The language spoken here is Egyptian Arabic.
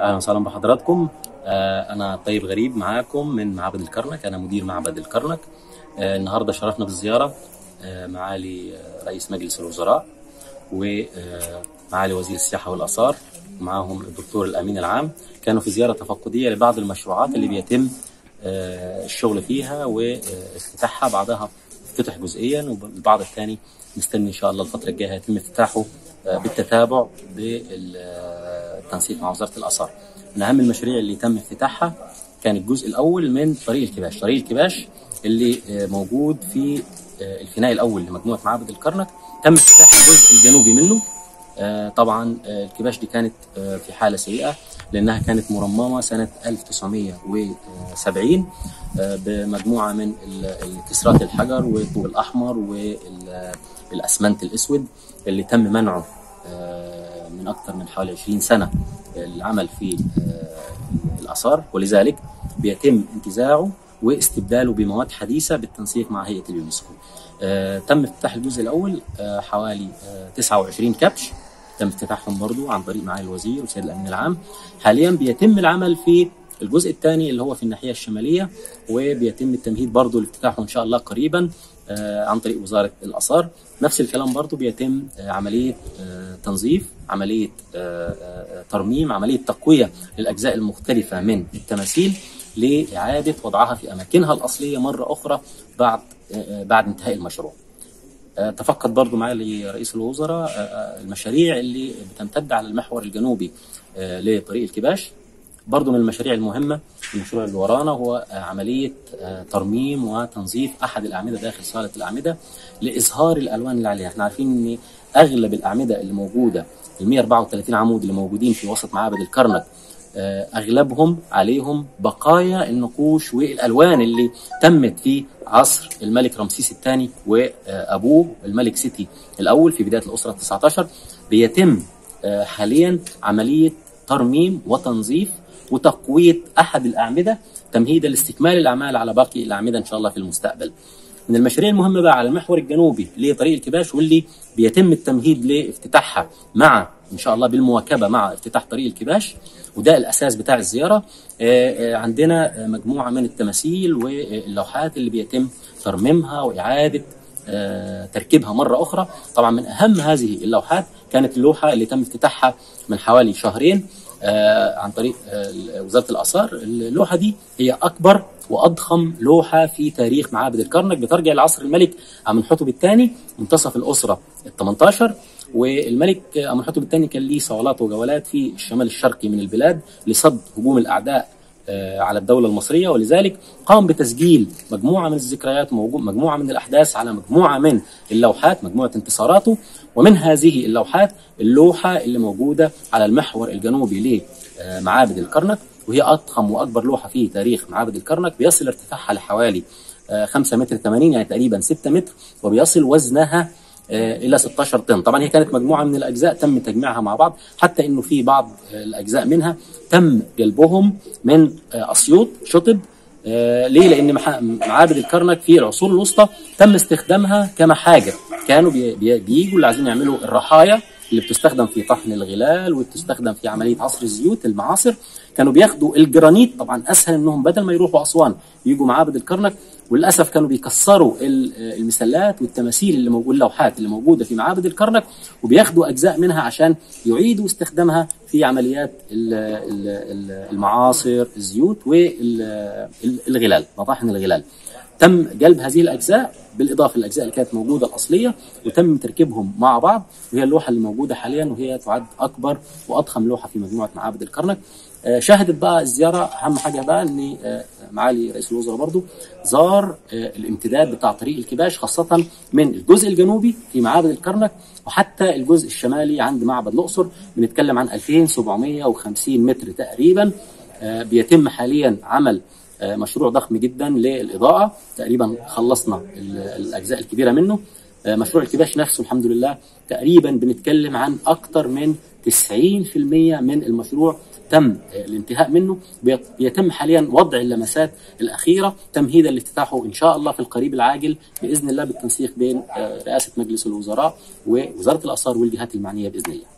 اهلا وسهلا بحضراتكم آه، انا طيب غريب معاكم من معبد الكرنك انا مدير معبد الكرنك آه، النهارده شرفنا بالزياره آه، معالي آه، رئيس مجلس الوزراء ومعالي وزير السياحه والاثار معاهم الدكتور الامين العام كانوا في زياره تفقديه لبعض المشروعات اللي بيتم آه، الشغل فيها وافتتاحها بعضها افتتح جزئيا والبعض الثاني مستني ان شاء الله الفتره الجايه هيتم افتتاحه آه، بالتتابع بالتنسيق مع وزاره الاثار. من اهم المشاريع اللي تم افتتاحها كان الجزء الاول من طريق الكباش، طريق الكباش اللي آه، موجود في آه، الفناء الاول لمجموعه معابد الكرنك تم افتتاح الجزء الجنوبي منه آه، طبعا آه، الكباش دي كانت آه، في حاله سيئه لانها كانت مرممه سنه 1970 آه، بمجموعه من ال- الكسرات الحجر والطوب الاحمر والاسمنت الاسود اللي تم منعه آه، من اكثر من حوالي 20 سنه العمل في آه، الاثار ولذلك بيتم انتزاعه واستبداله بمواد حديثه بالتنسيق مع هيئه اليونسكو. آه، تم افتتاح الجزء الاول آه، حوالي آه، 29 كبش تم افتتاحهم برضو عن طريق معالي الوزير والسيد الامين العام. حاليا بيتم العمل في الجزء الثاني اللي هو في الناحيه الشماليه وبيتم التمهيد برضو لافتتاحه ان شاء الله قريبا آه، عن طريق وزاره الاثار. نفس الكلام برضو بيتم آه، عمليه آه، تنظيف، عمليه آه، آه، ترميم، عمليه تقويه للاجزاء المختلفه من التماثيل لإعادة وضعها في أماكنها الأصلية مرة أخرى بعد بعد انتهاء المشروع. آه، تفقد برضو معالي رئيس الوزراء آه، آه، المشاريع اللي بتمتد على المحور الجنوبي آه، لطريق الكباش برضو من المشاريع المهمة المشروع اللي ورانا هو آه، عملية آه، ترميم وتنظيف أحد الأعمدة داخل صالة الأعمدة لإظهار الألوان اللي عليها احنا عارفين أن أغلب الأعمدة اللي موجودة ال 134 عمود اللي موجودين في وسط معابد الكرنك آه، اغلبهم عليهم بقايا النقوش والالوان اللي تمت في عصر الملك رمسيس الثاني وابوه الملك سيتي الاول في بدايه الاسره ال 19 بيتم آه، حاليا عمليه ترميم وتنظيف وتقويه احد الاعمده تمهيدا لاستكمال الاعمال على باقي الاعمده ان شاء الله في المستقبل. من المشاريع المهمه بقى على المحور الجنوبي لطريق الكباش واللي بيتم التمهيد لافتتاحها مع ان شاء الله بالمواكبه مع افتتاح طريق الكباش وده الاساس بتاع الزياره آه، آه، عندنا آه، مجموعه من التماثيل واللوحات اللي بيتم ترميمها واعاده آه، تركيبها مره اخرى طبعا من اهم هذه اللوحات كانت اللوحه اللي تم افتتاحها من حوالي شهرين آه، عن طريق آه، وزاره الاثار اللوحه دي هي اكبر واضخم لوحه في تاريخ معابد الكرنك بترجع لعصر الملك امنحتب الثاني منتصف الاسره ال 18 والملك امنحتب الثاني كان ليه صولات وجولات في الشمال الشرقي من البلاد لصد هجوم الاعداء آه، على الدولة المصرية ولذلك قام بتسجيل مجموعة من الذكريات وموجو- مجموعة من الأحداث على مجموعة من اللوحات مجموعة انتصاراته ومن هذه اللوحات اللوحة اللي موجودة على المحور الجنوبي لمعابد الكرنك وهي أضخم وأكبر لوحة في تاريخ معابد الكرنك بيصل ارتفاعها لحوالي 5 متر 80 يعني تقريبا 6 متر وبيصل وزنها آه، الى 16 طن طبعا هي كانت مجموعه من الاجزاء تم تجميعها مع بعض حتى انه في بعض آه، الاجزاء منها تم جلبهم من آه، اسيوط شطب آه، ليه؟ لان مح- معابد الكرنك في العصور الوسطى تم استخدامها كمحاجر كانوا بي- بي- بيجوا اللي عايزين يعملوا الرحايا اللي بتستخدم في طحن الغلال وبتستخدم في عمليه عصر الزيوت المعاصر كانوا بياخدوا الجرانيت طبعا اسهل انهم بدل ما يروحوا اسوان يجوا معابد الكرنك وللاسف كانوا بيكسروا ال- المسلات والتماثيل اللي موجوده اللوحات اللي موجوده في معابد الكرنك وبياخدوا اجزاء منها عشان يعيدوا استخدامها في عمليات ال- ال- ال- المعاصر الزيوت والغلال مطاحن الغلال تم جلب هذه الاجزاء بالاضافه للاجزاء اللي كانت موجوده الاصليه وتم تركيبهم مع بعض وهي اللوحه اللي موجوده حاليا وهي تعد اكبر واضخم لوحه في مجموعه معابد الكرنك آه، شهدت بقى الزياره اهم حاجه بقى ان آه، معالي رئيس الوزراء برضو زار آه، الامتداد بتاع طريق الكباش خاصه من الجزء الجنوبي في معابد الكرنك وحتى الجزء الشمالي عند معبد الاقصر بنتكلم عن 2750 متر تقريبا آه، بيتم حاليا عمل آه، مشروع ضخم جدا للاضاءه تقريبا خلصنا ال- الاجزاء الكبيره منه آه، مشروع الكباش نفسه الحمد لله تقريبا بنتكلم عن اكثر من 90% من المشروع تم آه، الانتهاء منه بي- بيتم حاليا وضع اللمسات الاخيره تمهيدا لافتتاحه ان شاء الله في القريب العاجل باذن الله بالتنسيق بين آه، رئاسه مجلس الوزراء ووزاره الاثار والجهات المعنيه باذن الله